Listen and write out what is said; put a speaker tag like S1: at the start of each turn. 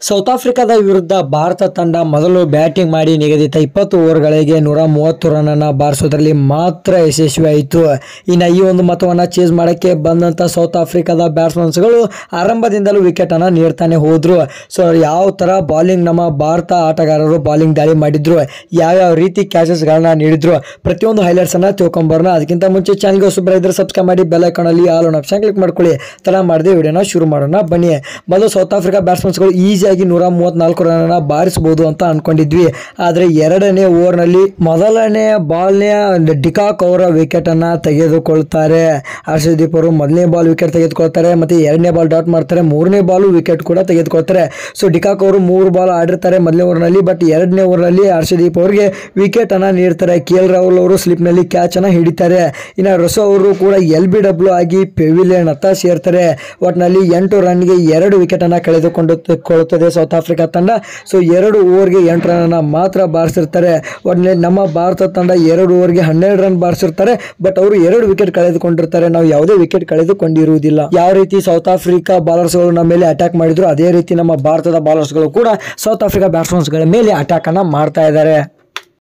S1: south ಆಫ್ರಿಕಾದ ವಿರುದ್ಧ ಭಾರತ ತಂಡ ಮೊದಲು ಬ್ಯಾಟಿಂಗ್ ಮಾಡಿ ನಿಗದಿತ ಇಪ್ಪತ್ತು ಓವರ್ಗಳಿಗೆ ನೂರ ಮೂವತ್ತು ರನ್ ಅನ್ನ ಬಾರಿಸೋದ್ರಲ್ಲಿ ಮಾತ್ರ ಯಶಸ್ವಿಯಾಯಿತು ಇನ್ನು ಈ ಒಂದು ಮತವನ್ನ ಚೇಸ್ ಮಾಡಕ್ಕೆ ಬಂದಂತ ಸೌತ್ ಆಫ್ರಿಕಾದ ಬ್ಯಾಟ್ಸ್ಮನ್ಸ್ಗಳು ಆರಂಭದಿಂದಲೂ ವಿಕೆಟ್ ಅನ್ನ ನೀಡ್ತಾನೆ ಹೋದ್ರು ಸೊ ಯಾವ ತರ ಬಾಲಿಂಗ್ ನಮ್ಮ ಭಾರತ ಆಟಗಾರರು ಬಾಲಿಂಗ್ ದಾಳಿ ಮಾಡಿದ್ರು ಯಾವ್ಯಾವ ರೀತಿ ಕ್ಯಾಚಸ್ ಗಳನ್ನ ನೀಡಿದ್ರು ಪ್ರತಿಯೊಂದು ಹೈಲೈಟ್ಸ್ ಅನ್ನ ತಿಳ್ಕೊಂಬರೋಣ ಅದಕ್ಕಿಂತ ಮುಂಚೆ ಚಾನಲ್ಗೆ ಹೊಸಬ್ರ ಇದ್ರೆ ಸಬ್ಸ್ಕ್ರೈಬ್ ಮಾಡಿ ಬೆಲ್ ಐಕಾನ್ ಅಲ್ಲಿ ಆಲ್ ಆನ್ ಆಪ್ಷನ್ ಕ್ಲಿಕ್ ಮಾಡ್ಕೊಳ್ಳಿ ತಡ ಮಾಡದೆ ವಿಡಿಯೋನ ಶುರು ಮಾಡೋಣ ಬನ್ನಿ ಮೊದಲು ಸೌತ್ ಆಫ್ರಿಕಾ ಬ್ಯಾಟ್ಸ್ಮನ್ಸ್ಗಳು ಈಸಿಯಾಗಿ ನೂರ ಮೂವತ್ನಾಲ್ಕು ರನ್ ಅನ್ನ ಬಾರಿಸಬಹುದು ಅಂತ ಅನ್ಕೊಂಡಿದ್ವಿ ಆದ್ರೆ ಎರಡನೇ ಓವರ್ ನಲ್ಲಿ ಮೊದಲನೇ ಬಾಲ್ನೇ ಡಿಕಾಕ್ ಅವರ ವಿಕೆಟ್ ಅನ್ನ ತೆಗೆದುಕೊಳ್ತಾರೆ ಹರ್ಷದೀಪ್ ಅವರು ಮೊದಲನೇ ಬಾಲ್ ವಿಕೆಟ್ ತೆಗೆದುಕೊಳ್ತಾರೆ ಮತ್ತೆ ಎರಡನೇ ಬಾಲ್ ಡಾಟ್ ಮಾಡ್ತಾರೆ ಮೂರನೇ ಬಾಲ್ ವಿಕೆಟ್ ಕೂಡ ತೆಗೆದುಕೊಳ್ತಾರೆ ಸೊ ಡಿಕಾಕ್ ಅವರು ಮೂರು ಬಾಲ್ ಆಡಿರ್ತಾರೆ ಮೊದಲನೇ ಓವರ್ ನಲ್ಲಿ ಬಟ್ ಎರಡನೇ ಓವರ್ ನಲ್ಲಿ ಹರ್ಷದೀಪ್ ಅವರಿಗೆ ವಿಕೆಟ್ ಅನ್ನ ನೀಡ್ತಾರೆ ಕೆ ಎಲ್ ರಾಹುಲ್ ಅವರು ಸ್ಲಿಪ್ ನಲ್ಲಿ ಕ್ಯಾಚ್ ಅನ್ನ ಹಿಡಿತಾರೆ ಇನ್ನು ರಸೋ ಅವರು ಕೂಡ ಎಲ್ ಬಿ ಡಬ್ಲ್ಯೂ ಆಗಿ ಪೆವಿಲಿಯನ್ ಹತ್ತ ಸೇರ್ತಾರೆ ಒಟ್ನಲ್ಲಿ ಎಂಟು ರನ್ಗೆ ಎರಡು ವಿಕೆಟ್ ಅನ್ನ ಕಳೆದುಕೊಂಡು ಕೊಳ್ಳುತ್ತದೆ ಸೌತ್ ಆಫ್ರಿಕಾ ತಂಡ ಸೊ ಎರಡು ಓವರ್ಗೆ ಎಂಟು ರನ್ ಅನ್ನ ಮಾತ್ರ ಬಾರಿಸಿರ್ತಾರೆ ಒಟ್ನಲ್ಲಿ ನಮ್ಮ ಭಾರತ ತಂಡ ಎರಡು ಓವರ್ಗೆ ಹನ್ನೆರಡು ರನ್ ಬಾರಿಸಿರ್ತಾರೆ ಬಟ್ ಅವರು ಎರಡು ವಿಕೆಟ್ ಕಳೆದುಕೊಂಡಿರ್ತಾರೆ ನಾವು ಯಾವುದೇ ವಿಕೆಟ್ ಕಳೆದುಕೊಂಡಿರುವುದಿಲ್ಲ ಯಾವ ರೀತಿ ಸೌತ್ ಆಫ್ರಿಕಾ ಬಾಲರ್ಸ್ಗಳು ನಮ್ಮ ಮೇಲೆ ಅಟ್ಯಾಕ್ ಮಾಡಿದ್ರು ಅದೇ ರೀತಿ ನಮ್ಮ ಭಾರತದ ಬಾಲರ್ಸ್ಗಳು ಕೂಡ ಸೌತ್ ಆಫ್ರಿಕಾ ಬ್ಯಾಟ್ಸ್ಮನ್ಸ್ಗಳ ಮೇಲೆ ಅಟ್ಯಾಕ್ ಅನ್ನ ಮಾಡ್ತಾ ಇದ್ದಾರೆ